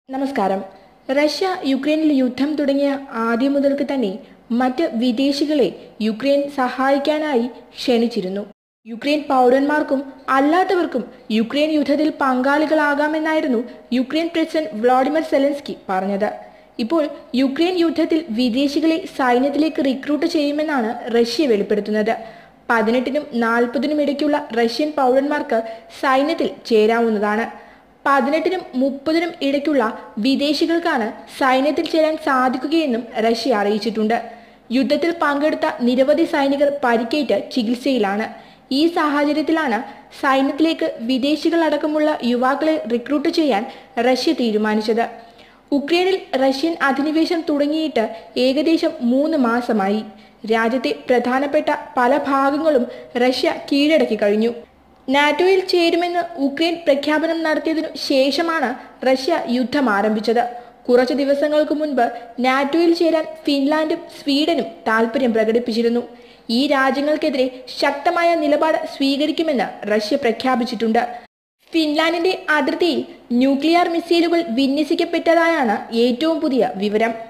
നമസ്കാരം റഷ്യ യുക്രൈനിൽ യുദ്ധം തുടങ്ങിയ ആദ്യം മുതൽക്ക് തന്നെ മറ്റ് വിദേശികളെ യുക്രൈൻ സഹായിക്കാനായി ക്ഷണിച്ചിരുന്നു യുക്രൈൻ പൗരന്മാർക്കും അല്ലാത്തവർക്കും യുക്രൈൻ യുദ്ധത്തിൽ പങ്കാളികളാകാമെന്നായിരുന്നു യുക്രൈൻ പ്രസിഡന്റ് വ്ളാഡിമിർ സെലൻസ്കി പറഞ്ഞത് ഇപ്പോൾ യുക്രൈൻ യുദ്ധത്തിൽ വിദേശികളെ സൈന്യത്തിലേക്ക് റിക്രൂട്ട് ചെയ്യുമെന്നാണ് റഷ്യ വെളിപ്പെടുത്തുന്നത് പതിനെട്ടിനും നാൽപ്പതിനും ഇടയ്ക്കുള്ള റഷ്യൻ പൗരന്മാർക്ക് സൈന്യത്തിൽ ചേരാവുന്നതാണ് പതിനെട്ടിനും മുപ്പതിനും ഇടയ്ക്കുള്ള വിദേശികൾക്കാണ് സൈന്യത്തിൽ ചേരാൻ സാധിക്കുകയെന്നും റഷ്യ അറിയിച്ചിട്ടുണ്ട് യുദ്ധത്തിൽ പങ്കെടുത്ത നിരവധി സൈനികർ പരിക്കേറ്റ് ചികിത്സയിലാണ് ഈ സാഹചര്യത്തിലാണ് സൈന്യത്തിലേക്ക് വിദേശികളടക്കമുള്ള യുവാക്കളെ റിക്രൂട്ട് ചെയ്യാൻ റഷ്യ തീരുമാനിച്ചത് ഉക്രൈനിൽ റഷ്യൻ അധിനിവേശം തുടങ്ങിയിട്ട് ഏകദേശം മൂന്ന് മാസമായി രാജ്യത്തെ പ്രധാനപ്പെട്ട പല ഭാഗങ്ങളും റഷ്യ കീഴടക്കി കഴിഞ്ഞു നാറ്റോയിൽ ചേരുമെന്ന് ഉക്രൈൻ പ്രഖ്യാപനം നടത്തിയതിനു ശേഷമാണ് റഷ്യ യുദ്ധം ആരംഭിച്ചത് കുറച്ചു ദിവസങ്ങൾക്ക് മുൻപ് നാറ്റോയിൽ ചേരാൻ ഫിൻലാൻഡും സ്വീഡനും താൽപ്പര്യം പ്രകടിപ്പിച്ചിരുന്നു ഈ രാജ്യങ്ങൾക്കെതിരെ ശക്തമായ നിലപാട് സ്വീകരിക്കുമെന്ന് റഷ്യ പ്രഖ്യാപിച്ചിട്ടുണ്ട് ഫിൻലാൻഡിന്റെ അതിർത്തിയിൽ ന്യൂക്ലിയർ മിസൈലുകൾ വിന്യസിക്കപ്പെട്ടതായാണ് ഏറ്റവും പുതിയ വിവരം